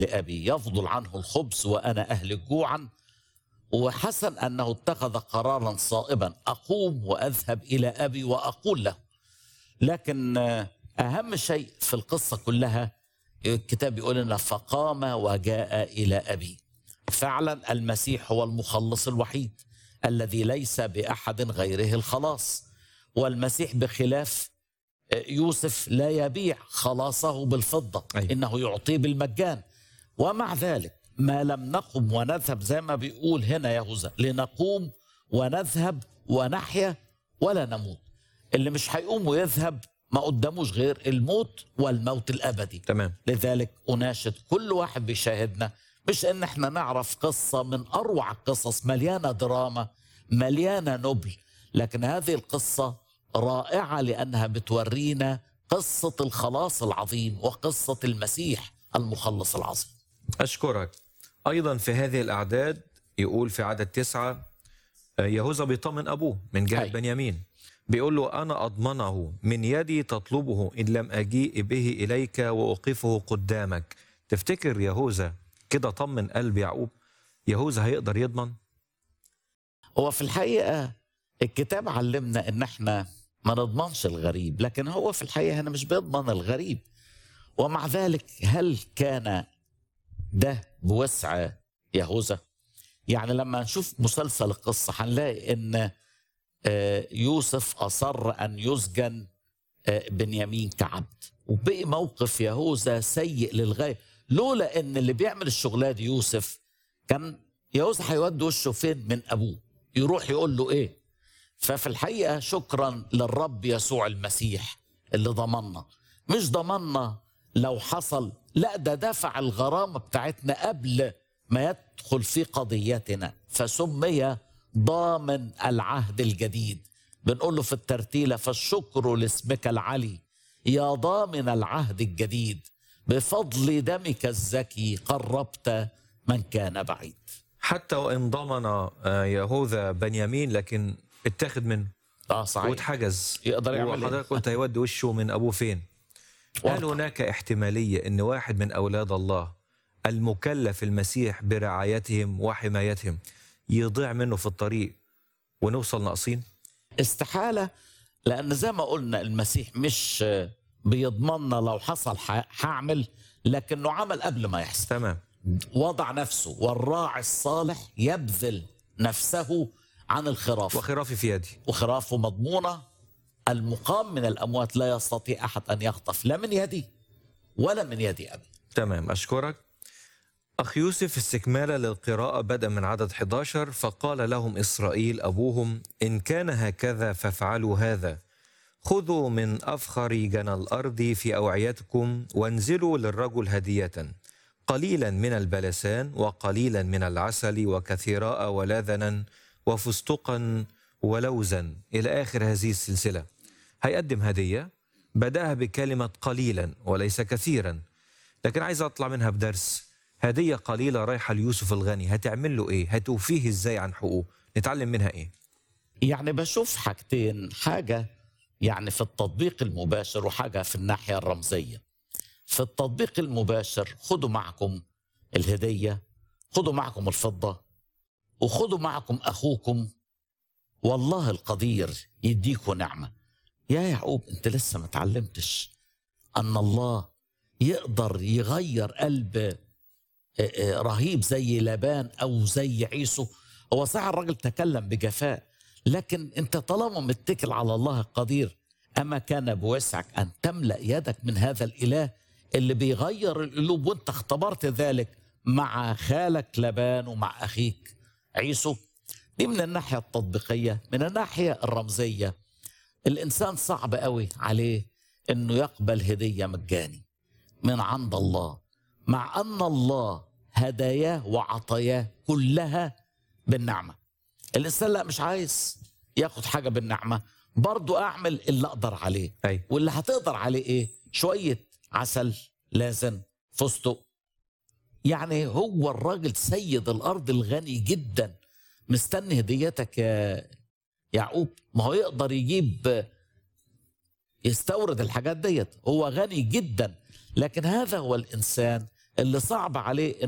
لأبي يفضل عنه الخبز وأنا أهلك جوعا وحسن أنه اتخذ قرارا صائبا أقوم وأذهب إلى أبي وأقول له لكن آه، أهم شيء في القصة كلها الكتاب يقول لنا فقام وجاء إلى أبي فعلا المسيح هو المخلص الوحيد الذي ليس بأحد غيره الخلاص والمسيح بخلاف يوسف لا يبيع خلاصه بالفضة أي. إنه يعطيه بالمجان ومع ذلك ما لم نقم ونذهب زي ما بيقول هنا يهوذا لنقوم ونذهب ونحيا ولا نموت اللي مش هيقوم ويذهب ما قداموش غير الموت والموت الأبدي تمام لذلك أناشد كل واحد بيشاهدنا مش ان احنا نعرف قصة من اروع القصص مليانة دراما مليانة نبل لكن هذه القصة رائعة لانها بتورينا قصة الخلاص العظيم وقصة المسيح المخلص العظيم أشكرك أيضا في هذه الأعداد يقول في عدد تسعة آه، يهوذا بيطمن أبوه من جهة أي. بنيامين بيقول له أنا أضمنه من يدي تطلبه إن لم أجيء به إليك وأوقفه قدامك تفتكر يهوذا كده طمن قلب يعقوب يهوذا هيقدر يضمن هو في الحقيقة الكتاب علمنا ان احنا ما نضمنش الغريب لكن هو في الحقيقة هنا مش بيضمن الغريب ومع ذلك هل كان ده بوسع يهوذا يعني لما نشوف مسلسل القصة هنلاقي ان آه، يوسف أصر أن يسجن آه، بنيامين كعبد وبقي موقف يهوذا سيء للغاية لولا ان اللي بيعمل الشغلات دي يوسف كان يهوذا هيودي وشه فين من ابوه يروح يقول له ايه ففي الحقيقه شكرا للرب يسوع المسيح اللي ضمنا مش ضمنا لو حصل لا ده دفع الغرامه بتاعتنا قبل ما يدخل في قضيتنا فسمي ضامن العهد الجديد بنقول له في الترتيله فالشكر لاسمك العلي يا ضامن العهد الجديد بفضل دمك الزكي قربت من كان بعيد حتى وإن ضمن آه، يهوذا بنيامين لكن اتاخد منه اه صحيح واتحجز يقدر يعمل إيه؟ وحضرتك قلت هيودي وشه من أبوه فين هل ورطة. هناك احتمالية أن واحد من أولاد الله المكلف المسيح برعايتهم وحمايتهم يضيع منه في الطريق ونوصل ناقصين؟ استحالة لأن زي ما قلنا المسيح مش بيضمننا لو حصل ح- هعمل لكنه عمل قبل ما يحصل تمام وضع نفسه والراعي الصالح يبذل نفسه عن الخراف وخرافي في يدي وخرافه مضمونة المقام من الأموات لا يستطيع أحد أن يخطف لا من يدي ولا من يد أبي تمام أشكرك أخ يوسف استكمالا للقراءة بدأ من عدد 11 فقال لهم إسرائيل أبوهم إن كان هكذا فافعلوا هذا خذوا من أفخر جنى الأرض في أوعيتكم وانزلوا للرجل هدية قليلا من البلسان وقليلا من العسل وكثيراء ولذنا وفستقا ولوزا إلى آخر هذه السلسلة هيقدم هدية بدأها بكلمة قليلا وليس كثيرا لكن عايز أطلع منها بدرس هدية قليلة رايحة ليوسف الغني هتعمل له إيه هتوفيه إزاي عن حقوقه نتعلم منها إيه يعني بشوف حاجتين حاجة يعني في التطبيق المباشر وحاجة في الناحية الرمزية في التطبيق المباشر خدوا معكم الهدية خدوا معكم الفضة وخدوا معكم أخوكم والله القدير يديكوا نعمة يا يعقوب أنت لسه ما تعلمتش أن الله يقدر يغير قلب آه، آه، رهيب زي لبان أو زي عيسو هو صح الراجل تكلم بجفاء لكن انت طالما متكل على الله القدير اما كان بوسعك ان تملا يدك من هذا الاله اللي بيغير القلوب وانت اختبرت ذلك مع خالك لبان ومع اخيك عيسو دي من الناحيه التطبيقيه من الناحيه الرمزيه الانسان صعب قوي عليه انه يقبل هديه مجاني من عند الله مع ان الله هداياه وعطاياه كلها بالنعمه الانسان لا مش عايز ياخد حاجه بالنعمه برضو اعمل اللي اقدر عليه أي واللي هتقدر عليه ايه شويه عسل لازم فستق يعني هو الراجل سيد الارض الغني جدا مستني هديتك يا يعقوب ما هو يقدر يجيب يستورد الحاجات ديت هو غني جدا لكن هذا هو الانسان اللي صعب عليه